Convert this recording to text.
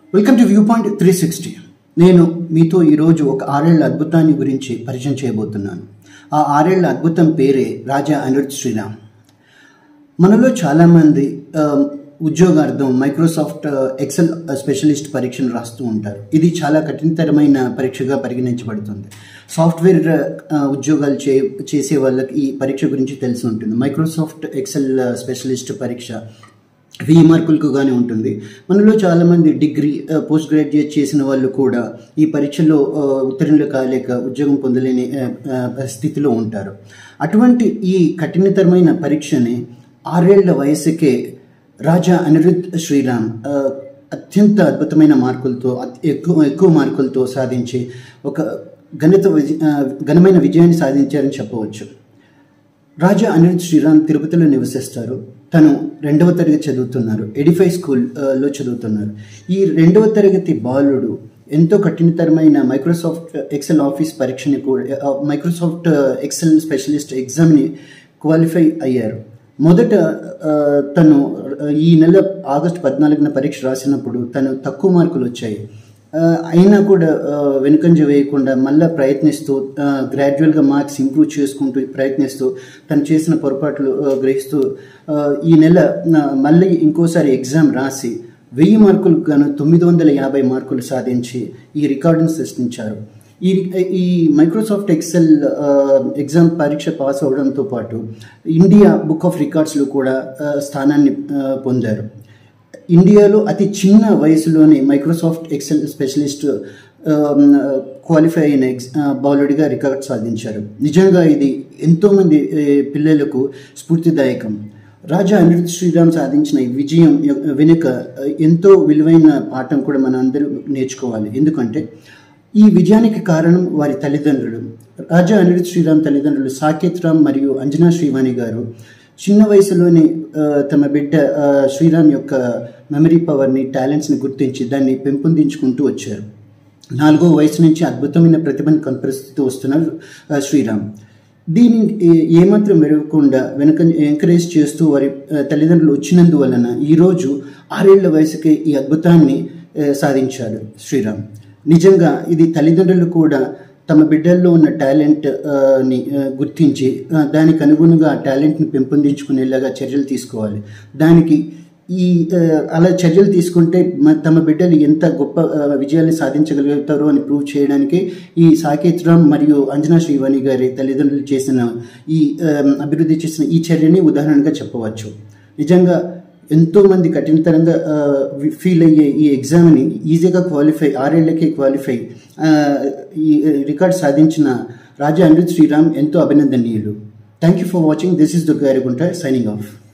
welcome to view point three sixty నేను మీతో ఈరోజు ఒక ఆరేళ్ల అద్భుతాన్ని గురించి పరిచయం చేయబోతున్నాను ఆ ఆరేళ్ల అద్భుతం పేరే రాజా అనిరుద్ శ్రీరామ్ మనలో చాలామంది ఆ, ఉద్యోగార్థం మైక్రోసాఫ్ట్ ఎక్సెల్ స్పెషలిస్ట్ పరీక్షను రాస్తూ ఉంటారు ఇది చాలా కఠినతరమైన పరీక్షగా పరిగణించబడుతుంది సాఫ్ట్వేర్ ఆ, ఉద్యోగాలు చే చేసే వాళ్ళకి ఈ పరీక్ష గురించి తెలిసి ఉంటుంది మైక్రోసాఫ్ట్ ఎక్సెల్ స్పెషలిస్ట్ పరీక్ష వెయ్యి మార్కులకు గానే ఉంటుంది మనలో చాలామంది డిగ్రీ ఆ, పోస్ట్ గ్రాడ్యుయేట్ చేసిన వాళ్ళు కూడా ఈ పరీక్షలో ఆ, ఉత్తీర్ణులు కాలేక ఉద్యోగం పొందలేని ఆ, ఆ, స్థితిలో ఉంటారు అటువంటి ఈ కఠినతరమైన పరీక్షని ఆరేళ్ల వయసుకే రాజా అనిరుద్ శ్రీరామ్ ఆ, అత్యంత అద్భుతమైన మార్కులతో అత్- ఎక్కువ ఎక్కువ మార్కులతో సాధించి ఒక ఘనత విజ ఆ, ఘనమైన విజయాన్ని సాధించారని చెప్పవచ్చు రాజా అనిరుద్ శ్రీరామ్ తిరుపతిలో నివసిస్తారు తను రెండవ తరగతి చదువుతున్నారు ఎడిఫై స్కూల్ ఆ, లో చదువుతున్నారు ఈ రెండవ తరగతి బాలుడు ఎంతో కఠినతరమైన మైక్రోసాఫ్ట్ ఎక్సెల్ ఆఫీస్ పరీక్షని కూడా ఆ, మైక్రోసాఫ్ట్ ఎక్సెల్ స్పెషలిస్ట్ ఎగ్జామ్ని క్వాలిఫై అయ్యారు మొదట ఆ, తను ఈ నెల ఆగస్టు పద్నాలుగున పరీక్ష రాసినప్పుడు తను తక్కువ మార్కులు వచ్చాయి ఆ, అయినా కూడా ఆ, వెనుకంజ వేయకుండా మళ్ళీ ప్రయత్నిస్తూ గ్రాడ్యువల్గా మార్క్స్ ఇంప్రూవ్ చేసుకుంటూ ప్రయత్నిస్తూ తను చేసిన పొరపాట్లు ఆ, గ్రహిస్తూ ఆ, ఈ నెల ఆ, మళ్ళీ ఇంకోసారి ఎగ్జామ్ రాసి వెయ్యి మార్కులకు గాను తొమ్మిది వందల యాభై మార్కులు సాధించి ఈ రికార్డును సృష్టించారు ఈ ఈ మైక్రోసాఫ్ట్ ఎక్సెల్ ఆ, ఎగ్జామ్ పరీక్ష పాస్ అవడంతో పాటు ఇండియా బుక్ ఆఫ్ రికార్డ్స్లో కూడా ఆ, స్థానాన్ని ఆ, పొందారు ఇండియాలో అతి చిన్న వయసులోనే మైక్రోసాఫ్ట్ ఎక్సెల్ స్పెషలిస్ట్ క్వాలిఫై అయిన ఎక్స్ బౌలర్గా రికార్డ్ సాధించారు నిజంగా ఇది ఎంతోమంది ఏ, పిల్లలకు స్ఫూర్తిదాయకం రాజా అనిరుద్ శ్రీరామ్ సాధించిన ఈ విజయం యొ- వెనుక ఆ, ఎంతో విలువైన పాఠం కూడా మనం అందరూ నేర్చుకోవాలి ఎందుకంటే ఈ విజయానికి కారణం వారి తల్లిదండ్రులు రాజా అనిరుద్ శ్రీరామ్ తల్లిదండ్రులు సాకేత్ రామ్ మరియు అంజనా శ్రీవాణి గారు చిన్న వయసులోనే ఆ, తమ బిడ్డ ఆ, శ్రీరామ్ యొక్క మెమరీ పవర్ని టాలెంట్స్ని గుర్తించి దాన్ని పెంపొందించుకుంటూ వచ్చారు నాలుగో వయసు నుంచి అద్భుతమైన ప్రతిభను కనపరుస్తూ వస్తున్నారు ఆ, శ్రీరామ్ దీన్ని ఏ- ఏమాత్రం మెరగకుండా వెనక ఎంకరేజ్ చేస్తూ వారి ఆ, తల్లిదండ్రులు వచ్చినందువలన ఈరోజు ఆరేళ్ల వయసుకే ఈ అద్భుతాన్ని ఆ, సాధించాడు శ్రీరామ్ నిజంగా ఇది తల్లిదండ్రులు కూడా తమ బిడ్డల్లో ఉన్న టాలెంట్ ఆ, ని ఆ, గుర్తించి ఆ, దానికి అనుగుణంగా ఆ టాలెంట్ని పెంపొందించుకునేలాగా చర్యలు తీసుకోవాలి దానికి ఈ ఆ, అలా చర్యలు తీసుకుంటే మ- తమ బిడ్డలు ఎంత గొప్ప ఆ, విజయాన్ని సాధించగలుగుతారో అని ప్రూవ్ చేయడానికి ఈ సాకేత్ రామ్ మరియు అంజనా శ్రీవాణి గారి తల్లిదండ్రులు చేసిన ఈ ఆ, అభివృద్ధి చేసిన ఈ చర్యని ఉదాహరణగా చెప్పవచ్చు నిజంగా ఎంతో మంది కఠినతరంగా ఆ, వి- ఫీల్ అయ్యే ఈ ఎగ్జామ్ని ఈజీగా క్వాలిఫై ఆరేళ్లకే క్వాలిఫై ఆ, ఈ రికార్డ్ సాధించిన రాజా అనిరుద్ శ్రీరామ్ ఎంతో అభినందనీయులు thank you for watching this is దుర్గారిగుంట సైనింగ్ ఆఫ్